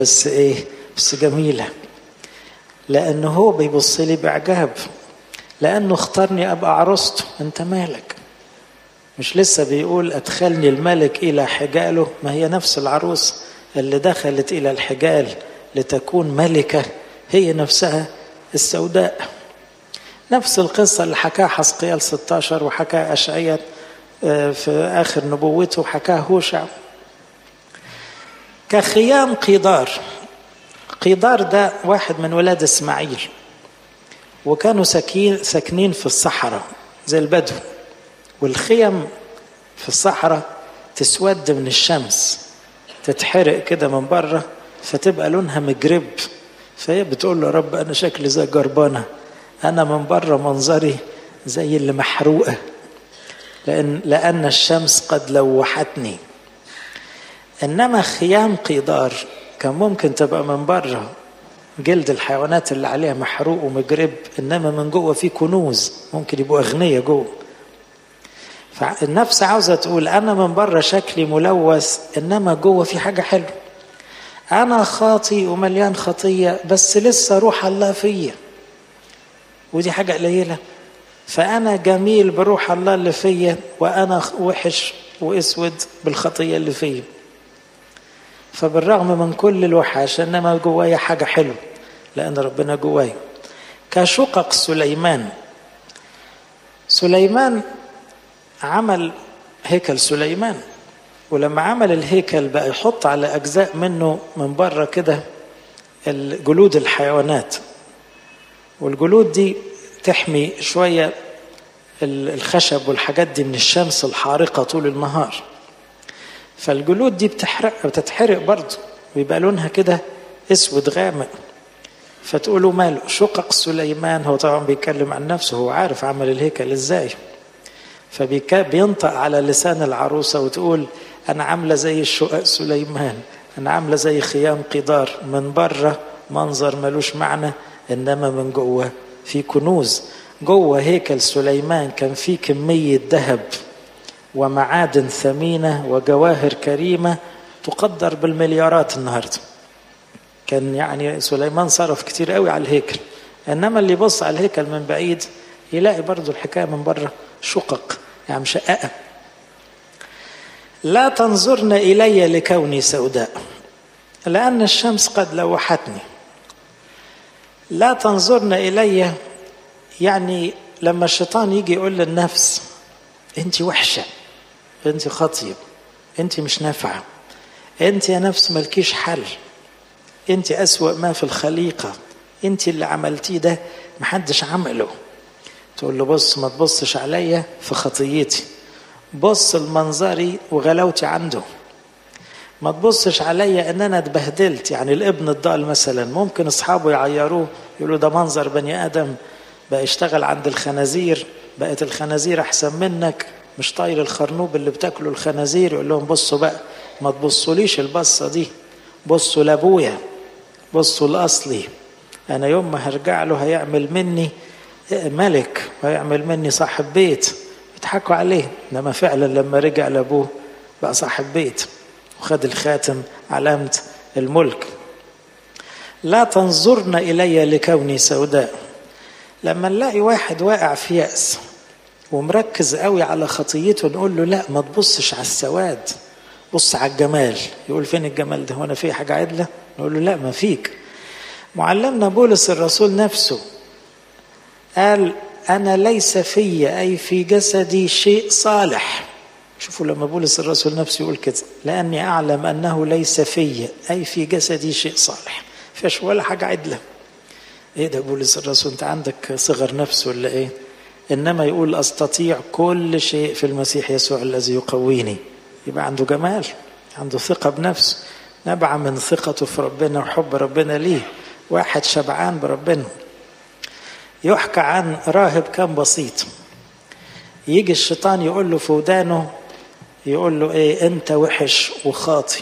بس ايه بس جميلة لأنه هو بيبص لي بإعجاب لأنه اختارني أبقى عروسته أنت مالك مش لسه بيقول أدخلني الملك إلى حجاله ما هي نفس العروس اللي دخلت إلى الحجال لتكون ملكة هي نفسها السوداء نفس القصة اللي حكاها حسقيال 16 وحكاها أشعية في آخر نبوته وحكاها هوشع كخيام قيدار قيدار ده واحد من ولاد اسماعيل وكانوا ساكين ساكنين في الصحراء زي البدو والخيم في الصحراء تسود من الشمس تتحرق كده من بره فتبقى لونها مجرب فهي بتقول له يا رب انا شكلي زي جربانه انا من بره منظري زي اللي محروقه لان لان الشمس قد لوحتني انما خيام قيدار كان ممكن تبقى من بره جلد الحيوانات اللي عليها محروق ومجرب انما من جوه في كنوز ممكن يبقوا اغنياء جوه فالنفس عاوزه تقول انا من بره شكلي ملوث انما جوه في حاجه حلوه انا خاطي ومليان خطيه بس لسه روح الله فيا ودي حاجه قليله فانا جميل بروح الله اللي فيا وانا وحش واسود بالخطيه اللي فيا فبالرغم من كل الوحش انما جوايا حاجه حلوه لان ربنا جوايا كشقق سليمان سليمان عمل هيكل سليمان ولما عمل الهيكل بقى يحط على اجزاء منه من بره كده جلود الحيوانات والجلود دي تحمي شويه الخشب والحاجات دي من الشمس الحارقه طول النهار فالجلود دي بتحرق بتتحرق برضه ويبقى لونها كده اسود غامق فتقولوا ماله شقق سليمان هو طبعا بيتكلم عن نفسه هو عارف عمل الهيكل ازاي فبينطق على لسان العروسه وتقول انا عامله زي الشقق سليمان انا عامله زي خيام قدار من بره منظر ملوش معنى انما من جوه في كنوز جوه هيكل سليمان كان في كميه ذهب ومعادن ثمينه وجواهر كريمه تقدر بالمليارات النهارده كان يعني سليمان صرف كتير قوي على الهيكل انما اللي يبص على الهيكل من بعيد يلاقي برضو الحكايه من بره شقق يعني مشققه لا تنظرن الي لكوني سوداء لان الشمس قد لوحتني لا تنظرن الي يعني لما الشيطان يجي يقول للنفس انت وحشه انت خطيه انت مش نافعه انت يا نفس ملكيش حل انت اسوا ما في الخليقه انت اللي عملتيه ده محدش عمله تقول له بص ما تبصش عليا في خطيتي بص لمنظري وغلاوتي عنده ما تبصش عليا ان انا اتبهدلت يعني الابن الضال مثلا ممكن اصحابه يعيروه يقولوا ده منظر بني ادم بقى يشتغل عند الخنازير بقت الخنازير احسن منك مش طاير الخرنوب اللي بتاكله الخنازير يقول لهم بصوا بقى ما تبصوليش البصه دي بصوا لابويا بصوا لاصلي انا يوم ما هرجع له هيعمل مني ملك وهيعمل مني صاحب بيت يضحكوا عليه انما فعلا لما رجع لابوه بقى صاحب بيت وخد الخاتم علامة الملك لا تنظرن إلي لكوني سوداء لما نلاقي واحد واقع في يأس ومركز قوي على خطيته نقول له لا ما تبصش على السواد بص على الجمال يقول فين الجمال ده هنا في حاجة عدلة نقول له لا ما فيك معلمنا بولس الرسول نفسه قال أنا ليس في أي في جسدي شيء صالح شوفوا لما بولس الرسول نفسه يقول كده لأني أعلم أنه ليس في أي في جسدي شيء صالح فيش ولا حاجة عدلة إيه ده بولس الرسول أنت عندك صغر نفس ولا إيه إنما يقول أستطيع كل شيء في المسيح يسوع الذي يقويني يبقى عنده جمال عنده ثقة بنفسه نبع من ثقته في ربنا وحب ربنا ليه واحد شبعان بربنا يحكى عن راهب كان بسيط يجي الشيطان يقول له في ودانه يقول له ايه انت وحش وخاطي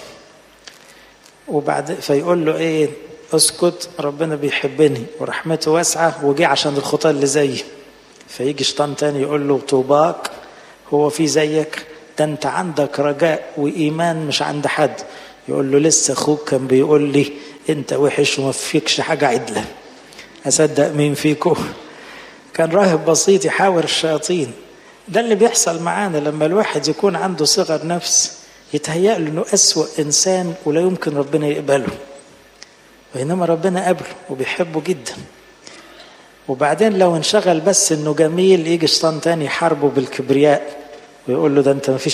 وبعد فيقول له ايه اسكت ربنا بيحبني ورحمته واسعه وجي عشان الخطاه اللي زيي فيجي شيطان تاني يقول له طوباك هو في زيك ده انت عندك رجاء وايمان مش عند حد يقول له لسه اخوك كان بيقول لي انت وحش وما فيكش حاجه عدله اصدق مين فيكم كان راهب بسيط يحاور الشياطين ده اللي بيحصل معانا لما الواحد يكون عنده صغر نفس يتهيأ له انه اسوأ انسان ولا يمكن ربنا يقبله بينما ربنا قبله وبيحبه جدا وبعدين لو انشغل بس انه جميل يجي شيطان تاني يحاربه بالكبرياء ويقول له ده انت ما فيش